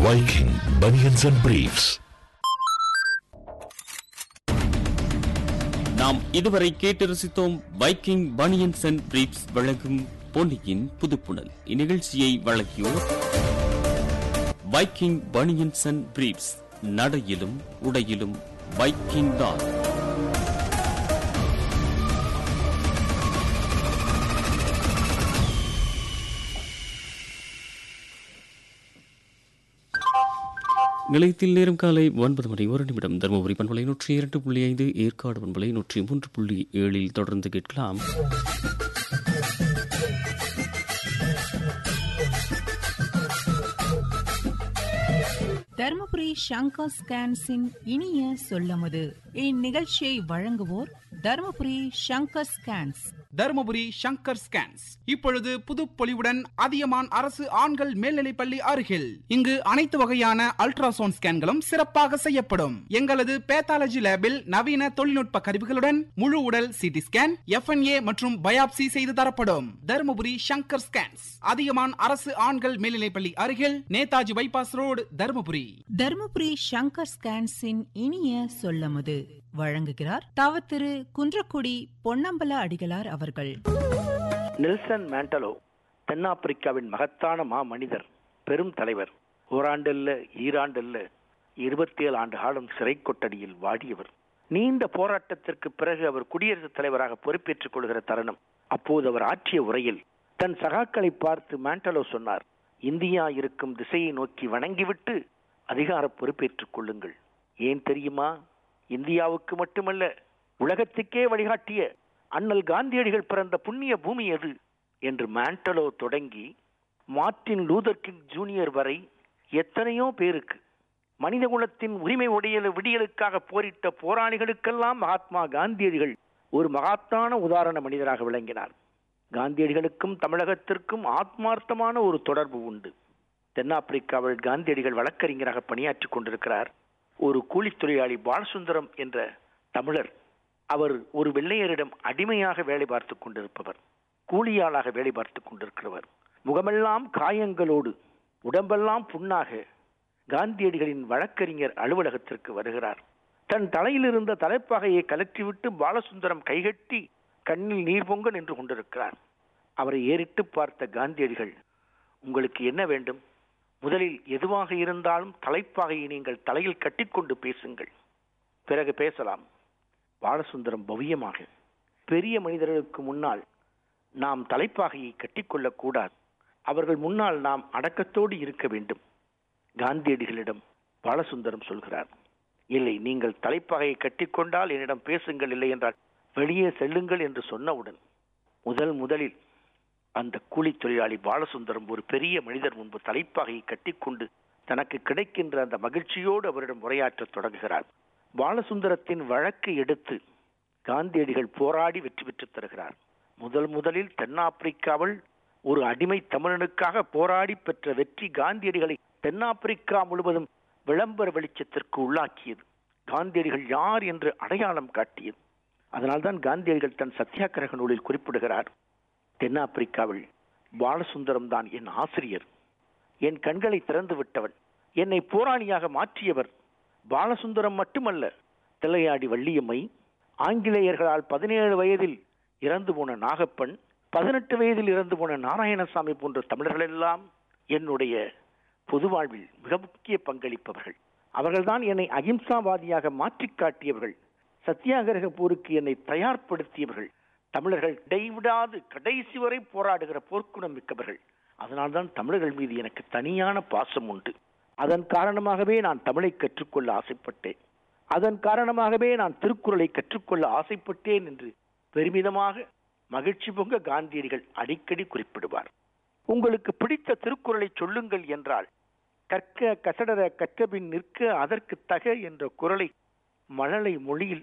Viking Bunions and Briefs. நாம் இதுவரை கேட்டு ரசித்தோம் வைக்கிங் பனியன்ஸ் அண்ட் பிரீப்ஸ் வழங்கும் பொன்னியின் புதுப்புணல் இந்நிகழ்ச்சியை வழங்கியோர் வைக்கிங் பனியன்ஸ் அண்ட் பிரீப்ஸ் நடையிலும் உடையிலும் வைக்கிங் தான் நிலையத்தில் நேரம் காலை ஒன்பது மணி ஒரு நிமிடம் தருமபுரி பண்பலை நூற்றி இரண்டு புள்ளி ஐந்து ஏற்காடு பண்பலை நூற்றி மூன்று புள்ளி ஏழில் தொடர்ந்து கேட்கலாம் தருமபுரி சங்கர் ஸ்கேன்ஸின் இனிய சொல்லமுது இந்நிகழ்ச்சியை வழங்குவோர் தருமபுரி சங்கர் ஸ்கேன்ஸ் தருமபுரி சங்கர் ஸ்கேன்ஸ் இப்பொழுது புதுப்பொலிவுடன் அதியமான் அரசு ஆண்கள் மேல்நிலைப்பள்ளி அருகில் இங்கு அனைத்து வகையான அல்ட்ராசவுண்ட் ஸ்கேன்களும் சிறப்பாக செய்யப்படும் எங்களது பேத்தாலஜி லேபில் நவீன தொழில்நுட்ப கருவிகளுடன் முழு உடல் சிடி ஸ்கேன் எஃப்என்ஏ மற்றும் பயாப்சி செய்து தரப்படும் தருமபுரி சங்கர் ஸ்கேன்ஸ் அதியமான் அரசு ஆண்கள் மேல்நிலைப்பள்ளி அருகில் நேதாஜி பைபாஸ் ரோடு தருமபுரி தருமபுரி சங்கர் ஸ்கேன்ஸின் இனிய சொல்லமுது வழங்குகிறார் தவ திரு குன்றக்குடி பொன்னம்பல அடிகளார் அவர்கள் நெல்சன் மேண்டலோ தென்னாப்பிரிக்காவின் மகத்தான மா மனிதர் பெரும் தலைவர் ஓராண்டல்ல ஈராண்டல்ல இருபத்தி ஏழு ஆண்டு காலம் சிறை கொட்டடியில் வாடியவர் நீண்ட போராட்டத்திற்கு பிறகு அவர் குடியரசுத் தலைவராக பொறுப்பேற்றுக் கொள்கிற தருணம் அப்போது அவர் ஆற்றிய உரையில் தன் சகாக்களை பார்த்து மேண்டலோ சொன்னார் இந்தியா இருக்கும் திசையை நோக்கி வணங்கிவிட்டு அதிகார பொறுப்பேற்றுக் கொள்ளுங்கள் ஏன் தெரியுமா இந்தியாவுக்கு மட்டுமல்ல உலகத்துக்கே வழிகாட்டிய அண்ணல் காந்தியடிகள் பிறந்த புண்ணிய பூமி எது என்று மாண்டலோ தொடங்கி மார்ட்டின் லூதர் கிங் ஜூனியர் வரை எத்தனையோ பேருக்கு மனிதகுலத்தின் உரிமை உடையல விடியலுக்காக போரிட்ட போராளிகளுக்கெல்லாம் மகாத்மா காந்தியடிகள் ஒரு மகாத்தான உதாரண மனிதராக விளங்கினார் காந்தியடிகளுக்கும் தமிழகத்திற்கும் ஆத்மார்த்தமான ஒரு தொடர்பு உண்டு தென்னாப்பிரிக்காவில் காந்தியடிகள் வழக்கறிஞராக பணியாற்றிக் கொண்டிருக்கிறார் ஒரு கூலித் தொழிலாளி பாலசுந்தரம் என்ற தமிழர் அவர் ஒரு வெள்ளையரிடம் அடிமையாக வேலை பார்த்து கொண்டிருப்பவர் கூலியாளாக வேலை பார்த்து கொண்டிருக்கிறவர் முகமெல்லாம் காயங்களோடு உடம்பெல்லாம் புண்ணாக காந்தியடிகளின் வழக்கறிஞர் அலுவலகத்திற்கு வருகிறார் தன் தலையில் இருந்த தலைப்பாகையை கலற்றிவிட்டு பாலசுந்தரம் கைகட்டி கண்ணில் நீர் பொங்க நின்று கொண்டிருக்கிறார் அவரை ஏறிட்டு பார்த்த காந்தியடிகள் உங்களுக்கு என்ன வேண்டும் முதலில் எதுவாக இருந்தாலும் தலைப்பாகையை நீங்கள் தலையில் கட்டிக்கொண்டு பேசுங்கள் பிறகு பேசலாம் பாலசுந்தரம் பவ்யமாக பெரிய மனிதர்களுக்கு முன்னால் நாம் தலைப்பாகையை கட்டிக்கொள்ளக் கூடாது அவர்கள் முன்னால் நாம் அடக்கத்தோடு இருக்க வேண்டும் காந்தியடிகளிடம் பாலசுந்தரம் சொல்கிறார் இல்லை நீங்கள் தலைப்பாகையை கட்டிக்கொண்டால் என்னிடம் பேசுங்கள் இல்லை என்றால் வெளியே செல்லுங்கள் என்று சொன்னவுடன் முதல் முதலில் அந்த கூலி தொழிலாளி பாலசுந்தரம் ஒரு பெரிய மனிதர் முன்பு தலைப்பாகையை கட்டிக்கொண்டு தனக்கு கிடைக்கின்ற அந்த மகிழ்ச்சியோடு அவரிடம் உரையாற்றத் தொடங்குகிறார் பாலசுந்தரத்தின் வழக்கை எடுத்து காந்தியடிகள் போராடி வெற்றி பெற்றுத் தருகிறார் முதல் முதலில் தென்னாப்பிரிக்காவில் ஒரு அடிமை தமிழனுக்காக போராடி பெற்ற வெற்றி காந்தியடிகளை தென்னாப்பிரிக்கா முழுவதும் விளம்பர வெளிச்சத்திற்கு உள்ளாக்கியது காந்தியடிகள் யார் என்று அடையாளம் காட்டியது அதனால்தான் காந்தியடிகள் தன் சத்தியாகிரக நூலில் குறிப்பிடுகிறார் தென்னாப்பிரிக்காவில் பாலசுந்தரம் தான் என் ஆசிரியர் என் கண்களை திறந்து விட்டவன் என்னை போராளியாக மாற்றியவர் பாலசுந்தரம் மட்டுமல்ல தில்லையாடி வள்ளியம்மை ஆங்கிலேயர்களால் பதினேழு வயதில் இறந்து போன நாகப்பன் பதினெட்டு வயதில் இறந்து போன நாராயணசாமி போன்ற தமிழர்களெல்லாம் என்னுடைய பொது வாழ்வில் மிக முக்கிய பங்களிப்பவர்கள் அவர்கள்தான் என்னை அகிம்சாவாதியாக மாற்றிக் காட்டியவர்கள் சத்தியாகிரக போருக்கு என்னை தயார்படுத்தியவர்கள் தமிழர்கள் இடைவிடாது கடைசி வரை போராடுகிற போர்க்குணம் மிக்கவர்கள் அதனால்தான் தமிழர்கள் மீது எனக்கு தனியான பாசம் உண்டு அதன் காரணமாகவே நான் தமிழை கற்றுக்கொள்ள ஆசைப்பட்டேன் அதன் காரணமாகவே நான் திருக்குறளை கற்றுக்கொள்ள ஆசைப்பட்டேன் என்று பெருமிதமாக மகிழ்ச்சி பொங்க காந்தியடிகள் அடிக்கடி குறிப்பிடுவார் உங்களுக்கு பிடித்த திருக்குறளை சொல்லுங்கள் என்றால் கற்க கசடர கற்றபின் நிற்க அதற்கு தக என்ற குரலை மழலை மொழியில்